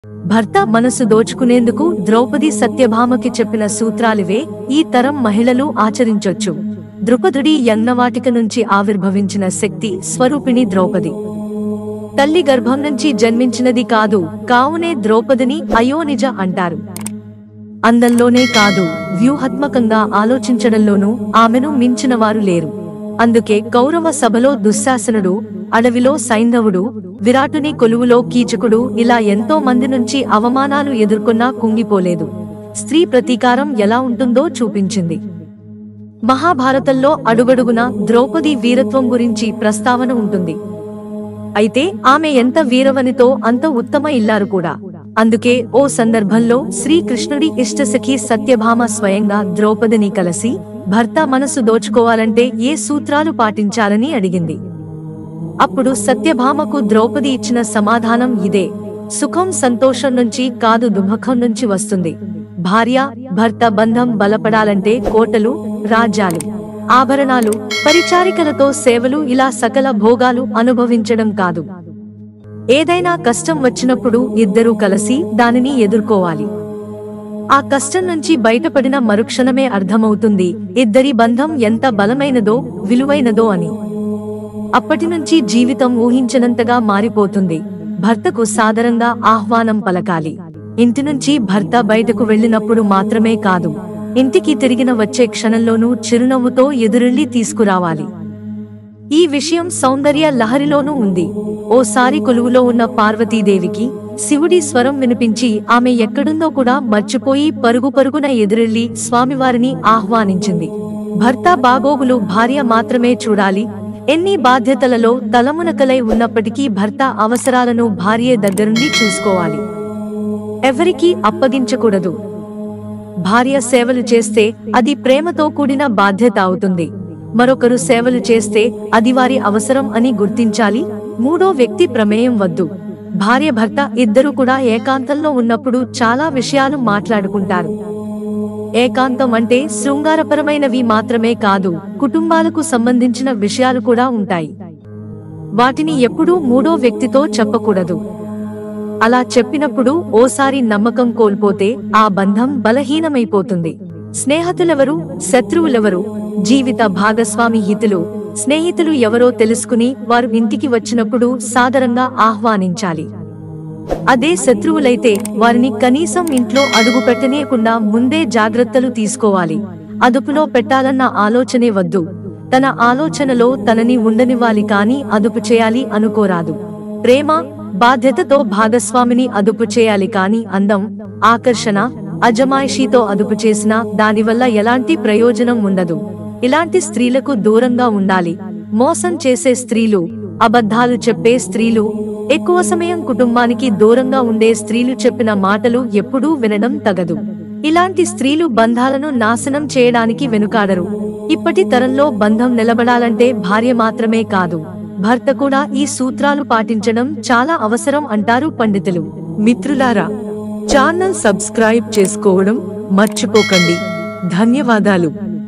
భర్త మనసు దోచుకునేందుకు ద్రౌపది సత్యభామకి చెప్పిన సూత్రాలివే ఈ తరం మహిళలు ఆచరించొచ్చు ద్రుపదుడి యజ్ఞవాటిక నుంచి ఆవిర్భవించిన శక్తి స్వరూపిణి ద్రౌపది తల్లి గర్భం నుంచి జన్మించినది కాదు కావునే ద్రౌపదిని అయోనిజ అంటారు అందంలోనే కాదు వ్యూహాత్మకంగా ఆలోచించడంలోనూ ఆమెను మించిన వారు లేరు అందుకే కౌరవ సభలో దుశ్శాసనుడు అడవిలో సైంధవుడు విరాటుని కొలువులో కీచకుడు ఇలా ఎంతో మంది నుంచి అవమానాలు ఎదుర్కొన్నా కుంగిపోలేదు స్త్రీ ప్రతీకారం ఎలా ఉంటుందో చూపించింది మహాభారతంలో అడుగడుగునా ద్రౌపది వీరత్వం గురించి ప్రస్తావన ఉంటుంది అయితే ఆమె ఎంత వీరవనితో అంత ఉత్తమ ఇల్లారు కూడా అందుకే ఓ సందర్భంలో శ్రీకృష్ణుడి ఇష్టసఖి సత్యభామ స్వయంగా ద్రౌపదిని కలిసి భర్త మనసు దోచుకోవాలంటే ఏ సూత్రాలు పాటించాలని అడిగింది అప్పుడు సత్యభామకు ద్రౌపది ఇచ్చిన సమాధానం ఇదే సుఖం సంతోషం నుంచి కాదు దుఃఖం నుంచి వస్తుంది భార్య భర్త బంధం బలపడాలంటే కోటలు రాజ్యాలు ఆభరణాలు పరిచారికలతో సేవలు ఇలా సకల భోగాలు అనుభవించడం కాదు ఏదైనా కష్టం వచ్చినప్పుడు ఇద్దరూ కలిసి దానిని ఎదుర్కోవాలి ఆ కష్టం నుంచి బయటపడిన మరుక్షణమే అర్థమవుతుంది ఇద్దరి బంధం ఎంత బలమైనదో విలువైనదో అని అప్పటి నుంచి జీవితం ఊహించనంతగా మారిపోతుంది భర్తకు సాదరంగా ఆహ్వానం పలకాలి ఇంటి నుంచి భర్త బయటకు వెళ్ళినప్పుడు మాత్రమే కాదు ఇంటికి తిరిగిన వచ్చే క్షణంలోనూ చిరునవ్వుతో ఎదురెళ్లి తీసుకురావాలి ఈ విషయం సౌందర్య లహరిలోనూ ఉంది ఓసారి కొలువులో ఉన్న పార్వతీదేవికి శివుడి స్వరం వినిపించి ఆమె ఎక్కడుందో కూడా మర్చిపోయి పరుగు పరుగున ఎదురెళ్లి స్వామివారిని ఆహ్వానించింది భర్త బాగోగులు భార్య మాత్రమే చూడాలి ఎన్ని బాధ్యతలలో తలమునకలై ఉన్నప్పటికీ భర్త అవసరాలను భార్య దగ్గరుండి చూసుకోవాలి ఎవరికీ అప్పగించకూడదు భార్య సేవలు చేస్తే అది ప్రేమతో కూడిన బాధ్యత అవుతుంది మరొకరు సేవలు చేస్తే అది వారి అవసరం అని గుర్తించాలి మూడో వ్యక్తి ప్రమేయం వద్దు భార్య భర్త ఇద్దరు కూడా ఏకాంతంలో ఉన్నప్పుడు చాలా విషయాలు మాట్లాడుకుంటారు ఏకాంతం అంటే శృంగారపరమైనవి మాత్రమే కాదు కుటుంబాలకు సంబంధించిన విషయాలు కూడా ఉంటాయి వాటిని ఎప్పుడూ మూడో వ్యక్తితో చెప్పకూడదు అలా చెప్పినప్పుడు ఓసారి నమ్మకం కోల్పోతే ఆ బంధం బలహీనమైపోతుంది స్నేహితులెవరు శత్రువులెవరు జీవిత భాగస్వామి హితులు స్నేహితులు ఎవరో తెలుసుకుని వారు ఇంటికి వచ్చినప్పుడు సాదరంగా ఆహ్వానించాలి అదే శత్రువులైతే వారిని కనీసం ఇంట్లో అడుగు పెట్టనీయకుండా ముందే జాగ్రత్తలు తీసుకోవాలి అదుపులో పెట్టాలన్న ఆలోచనే వద్దు తన ఆలోచనలో తనని ఉండనివ్వాలి కాని అదుపు చేయాలి అనుకోరాదు ప్రేమ బాధ్యతతో భాగస్వామిని అదుపు చేయాలి కాని అందం ఆకర్షణ అజమాయిషీతో అదుపు చేసినా దానివల్ల ఎలాంటి ప్రయోజనం ఉండదు ఇలాంటి స్త్రీలకు దూరంగా ఉండాలి మోసం చేసే స్త్రీలు అబద్ధాలు చెప్పే స్త్రీలు ఎక్కువ సమయం కుటుంబానికి దూరంగా ఉండే స్త్రీలు చెప్పిన మాటలు ఎప్పుడూ వినడం తగదు ఇలాంటి స్త్రీలు బంధాలను నాశనం చేయడానికి వెనుకాడరు ఇప్పటి తరంలో బంధం నిలబడాలంటే భార్య మాత్రమే కాదు భర్త కూడా ఈ సూత్రాలు పాటించడం చాలా అవసరం అంటారు పండితులు మిత్రులారా ఛానల్ సబ్స్క్రైబ్ చేసుకోవడం మర్చిపోకండి ధన్యవాదాలు